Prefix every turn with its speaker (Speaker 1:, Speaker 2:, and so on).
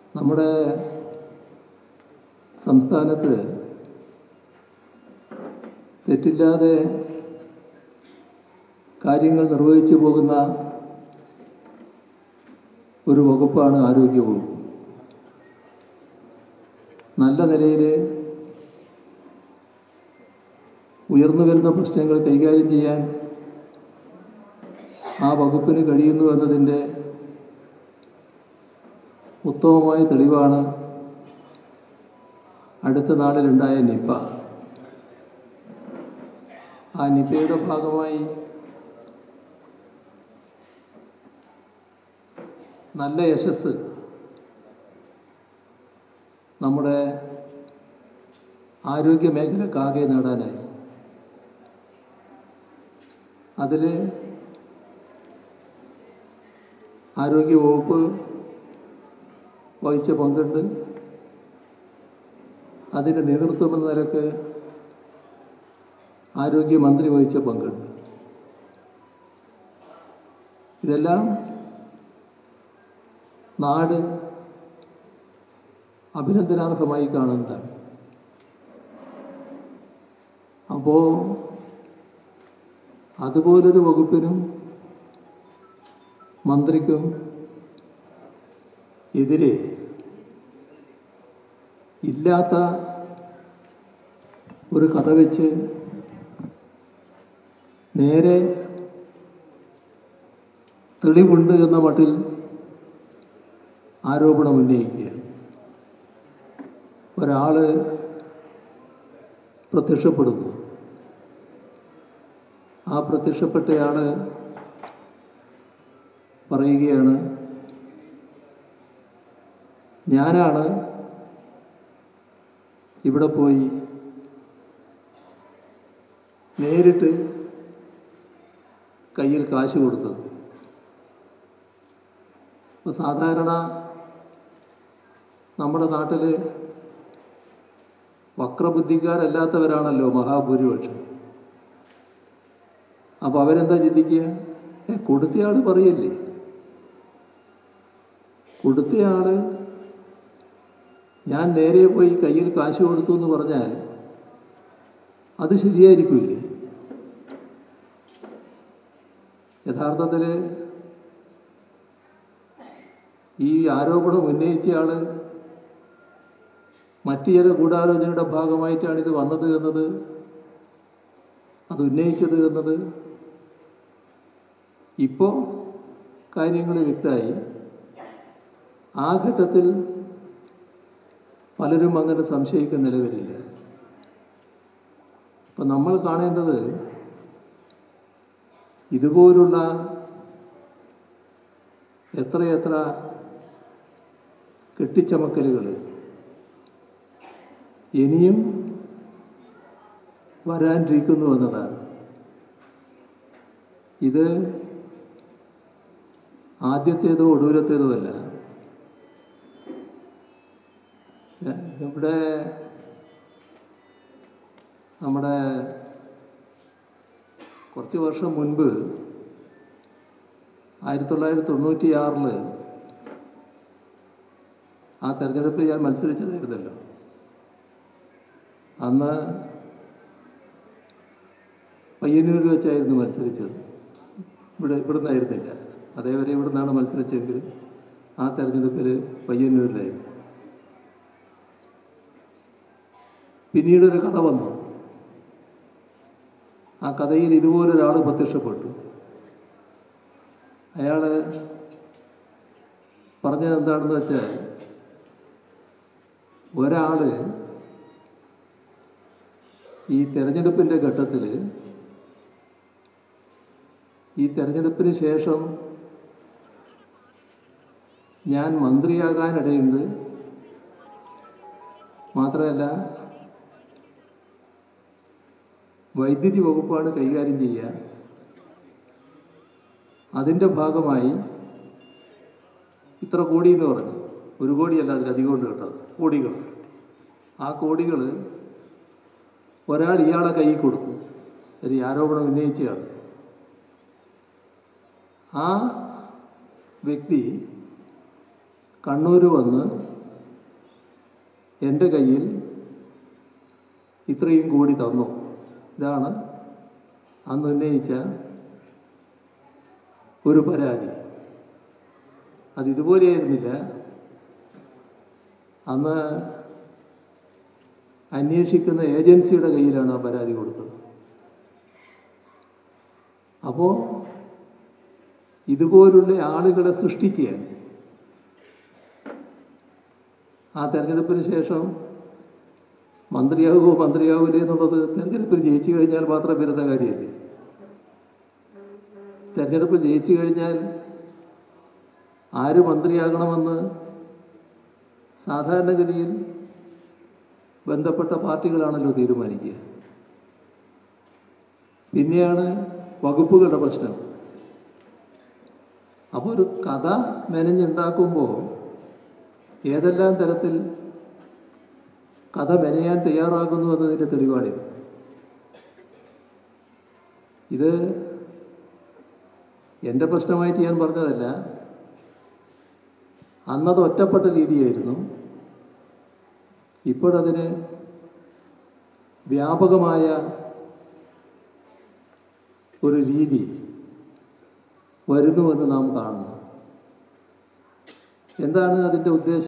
Speaker 1: നമ്മുടെ സംസ്ഥാനത്ത് തെറ്റില്ലാതെ കാര്യങ്ങൾ നിർവഹിച്ചു പോകുന്ന ഒരു വകുപ്പാണ് ആരോഗ്യ വകുപ്പ് നല്ല നിലയിൽ ഉയർന്നു വരുന്ന പ്രശ്നങ്ങൾ കൈകാര്യം ചെയ്യാൻ ആ വകുപ്പിന് കഴിയുന്നു എന്നതിൻ്റെ ഉത്തമമായ തെളിവാണ് അടുത്ത നാളിലുണ്ടായ നിപ്പ ആ നിപ്പയുടെ ഭാഗമായി നല്ല യശസ് നമ്മുടെ ആരോഗ്യ മേഖലക്കാകെ നേടാനായി അതിൽ ആരോഗ്യവകുപ്പ് വഹിച്ച പങ്കുണ്ട് അതിൻ്റെ നേതൃത്വം എന്ന നിലക്ക് ആരോഗ്യമന്ത്രി വഹിച്ച പങ്കുണ്ട് ഇതെല്ലാം നാട് അഭിനന്ദനാർഹമായി കാണുന്നതാണ് അപ്പോൾ അതുപോലൊരു വകുപ്പിനും മന്ത്രിക്കും എതിരെ ഇല്ലാത്ത ഒരു കഥ വെച്ച് നേരെ തെളിവുണ്ട് എന്ന മട്ടിൽ ആരോപണം ഉന്നയിക്കുകയാണ് ഒരാൾ പ്രത്യക്ഷപ്പെടുന്നു ആ പ്രത്യക്ഷപ്പെട്ടയാൾ പറയുകയാണ് ഞാനാണ് ഇവിടെ പോയി നേരിട്ട് കയ്യിൽ കാശ് കൊടുത്തത് ഇപ്പോൾ സാധാരണ നമ്മുടെ നാട്ടിൽ വക്രബുദ്ധിക്കാരല്ലാത്തവരാണല്ലോ മഹാഭൂരിപക്ഷം അപ്പോൾ അവരെന്താ ചിന്തിക്കുക ഏ കൊടുത്തയാൾ പറയല്ലേ കൊടുത്തയാൾ ഞാൻ നേരെ പോയി കയ്യിൽ കാശ് കൊടുത്തു എന്ന് പറഞ്ഞാൽ അത് ശരിയായിരിക്കില്ലേ യഥാർത്ഥത്തിൽ ഈ ആരോപണം ഉന്നയിച്ചയാൾ മറ്റു ചില ഗൂഢാലോചനയുടെ ഭാഗമായിട്ടാണ് ഇത് വന്നത് എന്നത് അത് ഉന്നയിച്ചത് എന്നത് ഇപ്പോൾ കാര്യങ്ങൾ വ്യക്തമായി ആ ഘട്ടത്തിൽ പലരും അങ്ങനെ സംശയിക്കുന്ന നിലവരില്ല അപ്പം നമ്മൾ കാണേണ്ടത് ഇതുപോലുള്ള എത്രയെത്ര കെട്ടിച്ചമക്കലുകൾ ഇനിയും വരാനിരിക്കുന്നു എന്നതാണ് ഇത് ആദ്യത്തേതോ ഒടുവിലത്തേതോ അല്ല ഇവിടെ നമ്മുടെ കുറച്ച് വർഷം മുൻപ് ആയിരത്തി തൊള്ളായിരത്തി തൊണ്ണൂറ്റി ആറില് ആ തെരഞ്ഞെടുപ്പിൽ ഞാൻ മത്സരിച്ചതായിരുന്നല്ലോ അന്ന് പയ്യന്നൂരിൽ വെച്ചായിരുന്നു മത്സരിച്ചത് ഇവിടെ ഇവിടെ നിന്നായിരുന്നില്ല അതേവരെ ഇവിടെ നിന്നാണ് മത്സരിച്ചെങ്കിൽ ആ തെരഞ്ഞെടുപ്പിൽ പയ്യന്നൂരിലായിരുന്നു പിന്നീട് ഒരു കഥ വന്നു ആ കഥയിൽ ഇതുപോലൊരാൾ പ്രത്യക്ഷപ്പെട്ടു അയാൾ പറഞ്ഞത് എന്താണെന്ന് വെച്ചാൽ ഒരാൾ ഈ തെരഞ്ഞെടുപ്പിൻ്റെ ഘട്ടത്തിൽ ഈ തെരഞ്ഞെടുപ്പിന് ശേഷം ഞാൻ മന്ത്രിയാകാനിടയുണ്ട് മാത്രമല്ല വൈദ്യുതി വകുപ്പാണ് കൈകാര്യം ചെയ്യുക അതിൻ്റെ ഭാഗമായി ഇത്ര കോടി എന്ന് പറഞ്ഞു ഒരു കോടിയല്ല അതിലധികം കൊണ്ട് കേട്ടത് കോടികൾ ആ കോടികൾ ഒരാൾ ഇയാളെ കയ്യിൽ കൊടുത്തു ഒരു ആരോപണം ഉന്നയിച്ചയാൾ ആ വ്യക്തി കണ്ണൂർ വന്ന് എൻ്റെ കയ്യിൽ ഇത്രയും കോടി തന്നു ഇതാണ് അന്ന് ഉന്നയിച്ച ഒരു പരാതി അത് ഇതുപോലെയായിരുന്നില്ല അന്ന് അന്വേഷിക്കുന്ന ഏജൻസിയുടെ കയ്യിലാണ് ആ പരാതി കൊടുത്തത് അപ്പോൾ ഇതുപോലുള്ള ആളുകളെ സൃഷ്ടിക്കുക ആ തെരഞ്ഞെടുപ്പിന് ശേഷം മന്ത്രിയാകുമോ മന്ത്രിയാവില്ലേ എന്നുള്ളത് തെരഞ്ഞെടുപ്പിൽ ജയിച്ചു കഴിഞ്ഞാൽ മാത്രം വരുന്ന കാര്യമല്ലേ തെരഞ്ഞെടുപ്പ് ജയിച്ചു കഴിഞ്ഞാൽ ആര് മന്ത്രിയാകണമെന്ന് സാധാരണഗതിയിൽ ബന്ധപ്പെട്ട പാർട്ടികളാണല്ലോ തീരുമാനിക്കുക പിന്നെയാണ് വകുപ്പുകളുടെ പ്രശ്നം അപ്പോൾ ഒരു കഥ മെനഞ്ഞുണ്ടാക്കുമ്പോൾ ഏതെല്ലാം തരത്തിൽ കഥ മെനയാൻ തയ്യാറാകുന്നു എന്നതിൻ്റെ തെളിവാണിത് ഇത് എൻ്റെ പ്രശ്നമായിട്ട് ഞാൻ പറഞ്ഞതല്ല അന്നത് ഒറ്റപ്പെട്ട രീതിയായിരുന്നു ഇപ്പോഴതിന് വ്യാപകമായ ഒരു രീതി വരുന്നുവെന്ന് നാം കാണുന്നു എന്താണ് അതിൻ്റെ ഉദ്ദേശം